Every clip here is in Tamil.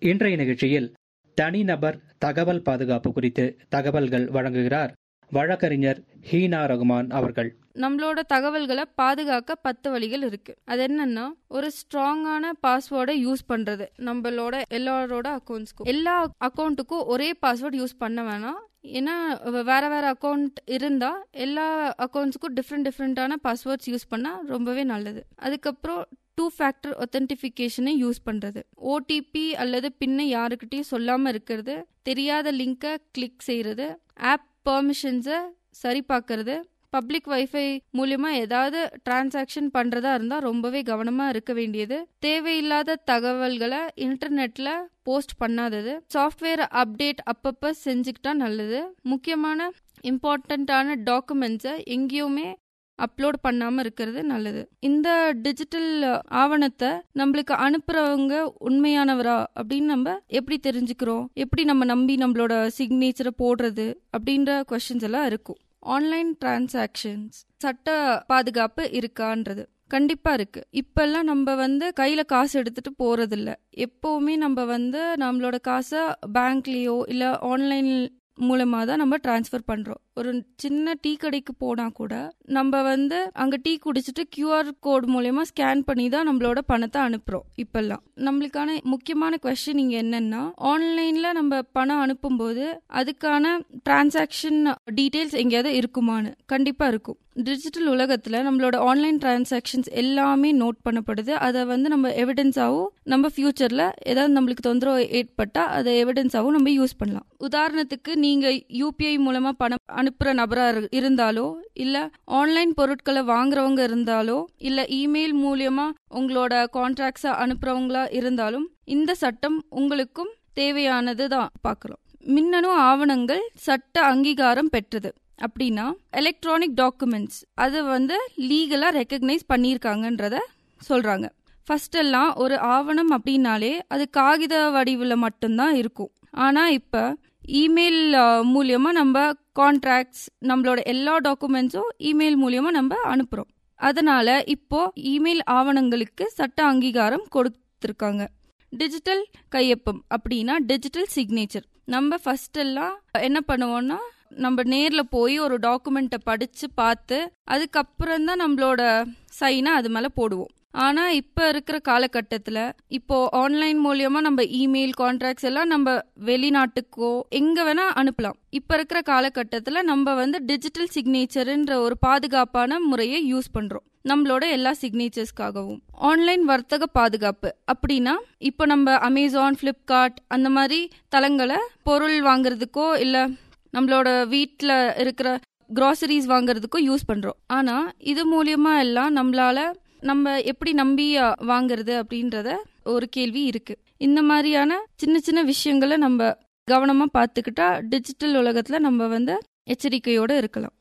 இன்றைய நிகழ்ச்சியில் தனிநபர் தகவல் பாதுகாப்பு குறித்து தகவல்கள் வழங்குகிறார் வழக்கறிஞர் ஹீனா ரகுமான் அவர்கள் நம்மளோட தகவல்களை பாதுகாக்க பத்து வழிகள் இருக்கு அது என்னன்னா ஒரு ஸ்ட்ராங்கான பாஸ்வேர்டை யூஸ் பண்றது நம்மளோட எல்லாரோட அக்கௌண்ட்ஸ்க்கும் எல்லா அக்கௌண்ட்டுக்கும் ஒரே பாஸ்வேர்டு யூஸ் பண்ண வேணாம் ஏன்னா வேற வேற அக்கௌண்ட் இருந்தா எல்லா அக்கௌண்ட்ஸுக்கும் டிஃப்ரெண்ட் டிஃப்ரெண்டான பாஸ்வேர்ட்ஸ் யூஸ் பண்ணா ரொம்பவே நல்லது அதுக்கப்புறம் டூ ஃபேக்டர் ஒத்தன்டிஃபிகேஷனை யூஸ் பண்ணுறது ஓடிபி அல்லது பின்னை யாருக்கிட்டையும் சொல்லாமல் இருக்கிறது தெரியாத லிங்கை கிளிக் செய்கிறது ஆப் பெர்மிஷன்ஸை சரி பார்க்கறது பப்ளிக் வைஃபை மூலியமா ஏதாவது டிரான்சாக்ஷன் பண்றதா இருந்தா ரொம்பவே கவனமா இருக்க வேண்டியது தேவையில்லாத தகவல்களை இன்டர்நெட்ல போஸ்ட் பண்ணாதது சாஃப்ட்வேர் அப்டேட் அப்பப்ப செஞ்சுக்கிட்டா நல்லது முக்கியமான இம்பார்ட்டண்ட்டான டாக்குமெண்ட்ஸை எங்கேயுமே அப்லோட் பண்ணாம இருக்கிறது நல்லது இந்த டிஜிட்டல் ஆவணத்தை நம்மளுக்கு அனுப்புறவங்க உண்மையானவரா அப்படின்னு நம்ம எப்படி தெரிஞ்சுக்கிறோம் எப்படி நம்ம நம்பி நம்மளோட சிக்னேச்சரை போடுறது அப்படின்ற கொஸ்டின்ஸ் எல்லாம் இருக்கும் ஆன்லைன் டிரான்சாக்ஷன்ஸ் சட்ட பாதுகாப்பு இருக்கான்றது கண்டிப்பா இருக்கு இப்பெல்லாம் நம்ம வந்து கையில காசு எடுத்துட்டு போறதில்ல எப்பவுமே நம்ம வந்து நம்மளோட காசை பேங்க்லயோ இல்ல ஆன்லைன் மூலமா தான் நம்ம டிரான்ஸ்ஃபர் பண்றோம் ஒரு சின்ன டீ கடைக்கு போனா கூட நம்ம வந்து அங்க டீ குடிச்சிட்டு கியூஆர் கோட் மூலயமா ஸ்கேன் பண்ணி தான் நம்மளோட பணத்தை அனுப்புறோம் இப்பெல்லாம் நம்மளுக்கான முக்கியமான கொஸ்டின் இங்க என்னன்னா ஆன்லைன்ல நம்ம பணம் அனுப்பும்போது அதுக்கான டிரான்சாக்ஷன் டீடைல்ஸ் எங்கேயாவது இருக்குமான்னு கண்டிப்பா இருக்கும் டிஜிட்டல் உலகத்துல நம்மளோட ஆன்லைன் டிரான்சாக்ஷன்ஸ் எல்லாமே நோட் பண்ணப்படுது அதை வந்து நம்ம எவிடன்ஸாவும் நம்ம ஃபியூச்சர்ல ஏதாவது நம்மளுக்கு தொந்தரவு ஏற்பட்டா அதை எவிடன்ஸாவும் நம்ம யூஸ் பண்ணலாம் உதாரணத்துக்கு நீங்க யூபிஐ மூலமா பணம் அனுப்புற நபரா இருந்தாலோ இல்ல ஆன்லைன் பொருட்களை வாங்குறவங்க இருந்தாலோ இல்ல இமெயில் மூலியமா உங்களோட கான்ட்ராக்ட்ஸ அனுப்புறவங்களா இருந்தாலும் இந்த சட்டம் உங்களுக்கும் தேவையானது தான் பார்க்கலாம் மின்னணு ஆவணங்கள் சட்ட அங்கீகாரம் பெற்றது அப்படின்னா எலக்ட்ரானிக் டாக்குமெண்ட்ஸ் அது வந்து லீகலா ரெக்கக்னைஸ் பண்ணியிருக்காங்கன்றத சொல்றாங்க ஃபர்ஸ்ட் எல்லாம் ஒரு ஆவணம் அப்படின்னாலே அது காகித வடிவில் மட்டும்தான் இருக்கும் ஆனா இப்ப இமெயில் மூலியமா நம்ம கான்ட்ராக்ட்ஸ் நம்மளோட எல்லா டாக்குமெண்ட்ஸும் இமெயில் மூலியமா நம்ம அனுப்புறோம் அதனால இப்போ இமெயில் ஆவணங்களுக்கு சட்ட அங்கீகாரம் கொடுத்திருக்காங்க டிஜிட்டல் கையொப்பம் அப்படின்னா டிஜிட்டல் சிக்னேச்சர் நம்ம ஃபர்ஸ்ட் எல்லாம் என்ன பண்ணுவோம்னா நம்ம நேர்ல போய் ஒரு டாக்குமெண்ட்டை படிச்சு பார்த்து அதுக்கப்புறம் தான் நம்மளோட சைனை அது மேல போடுவோம் ஆனா இப்ப இருக்கிற காலகட்டத்துல இப்போ ஆன்லைன் மூலியமா நம்ம இமெயில் கான்ட்ராக்ட்ஸ் எல்லாம் நம்ம வெளிநாட்டுக்கோ எங்க வேணா அனுப்பலாம் இப்ப இருக்கிற காலகட்டத்துல நம்ம வந்து டிஜிட்டல் சிக்னேச்சர்ன்ற ஒரு பாதுகாப்பான முறையை யூஸ் பண்றோம் நம்மளோட எல்லா சிக்னேச்சர்ஸ்க்காகவும் ஆன்லைன் வர்த்தக பாதுகாப்பு அப்படின்னா இப்போ நம்ம அமேசான் பிளிப்கார்ட் அந்த மாதிரி தளங்களை பொருள் வாங்குறதுக்கோ இல்ல நம்மளோட வீட்டில் இருக்கிற க்ராசரிஸ் வாங்குறதுக்கும் யூஸ் பண்றோம் ஆனா இது மூலியமா எல்லாம் நம்மளால நம்ம எப்படி நம்பி வாங்குறது அப்படின்றத ஒரு கேள்வி இருக்கு இந்த மாதிரியான சின்ன சின்ன விஷயங்களை நம்ம கவனமா பார்த்துக்கிட்டா டிஜிட்டல் உலகத்துல நம்ம வந்து எச்சரிக்கையோட இருக்கலாம்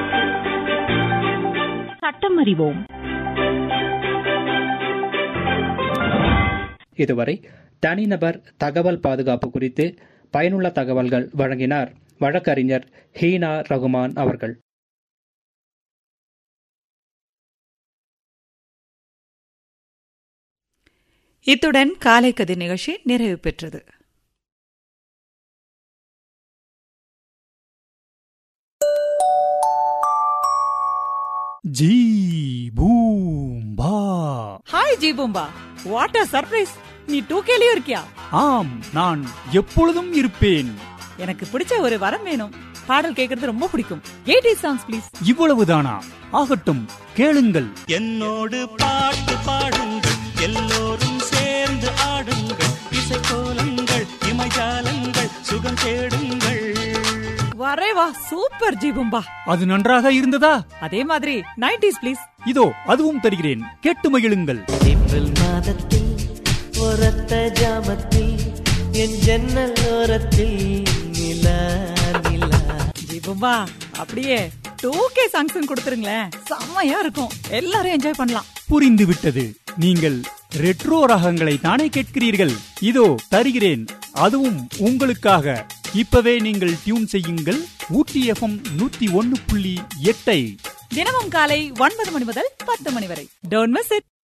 சட்டம் அறிவோம் இதுவரை தனிநபர் தகவல் பாதுகாப்பு குறித்து பயனுள்ள தகவல்கள் வழங்கினார் வழக்கறிஞர் ஹீனா ரகுமான் அவர்கள் இத்துடன் காலை கதிர் நிகழ்ச்சி நிறைவு பெற்றது ஜி பூம் பா ஹாய் ஜீபூம்பா வாட் அ சர்ப்ரைஸ் நீ டூ கேலியும் இருக்கியா ஆம் நான் எப்பொழுதும் இருப்பேன் எனக்கு பிடிச்ச ஒரு வரம் வேணும் பாடல் கேக்குறது ரொம்ப பிடிக்கும் எயிட்டி சாங்ஸ் ப்ளீஸ் இவ்வளவுதானா ஆகட்டும் கேளுங்கள் என்னோடு பாட்டு பாடுங்கள் எல்லோரும் சேர்ந்து ஆடுங்கள் இசைக்கோலங்கள் இமைஜாலங்கள் சுகம் தேடுங்கள் வரே வா சூப்பர் ஜீபூம்பா அது நன்றாக இருந்ததா அதே மாதிரி நைன்டிஸ் ப்ளீஸ் இதோ அதுவும் தருகிறேன் கேட்டு மகிழுங்கள் ஏப்ரல் மாதத்தில் ஒரத்த ஜாமத்தில் என் ஜன்னல் ஓரத்தில் நிலா நிலா ஜீபூம்பா அப்படியே டூ கே சாங்ஸ் கொடுத்துருங்களேன் செம்மையா இருக்கும் எல்லாரும் என்ஜாய் பண்ணலாம் புரிந்து விட்டது நீங்கள் ரெட்ரோ ரகங்களை தானே கேட்கிறீர்கள் இதோ தருகிறேன் அதுவும் உங்களுக்காக இப்பவே நீங்கள் டியூன் செய்யுங்கள் ஊட்டி எஃப்எம் நூத்தி ஒன்னு புள்ளி எட்டை தினமும் காலை ஒன்பது மணி முதல் பத்து மணி வரை டோன்ட் மிஸ் இட்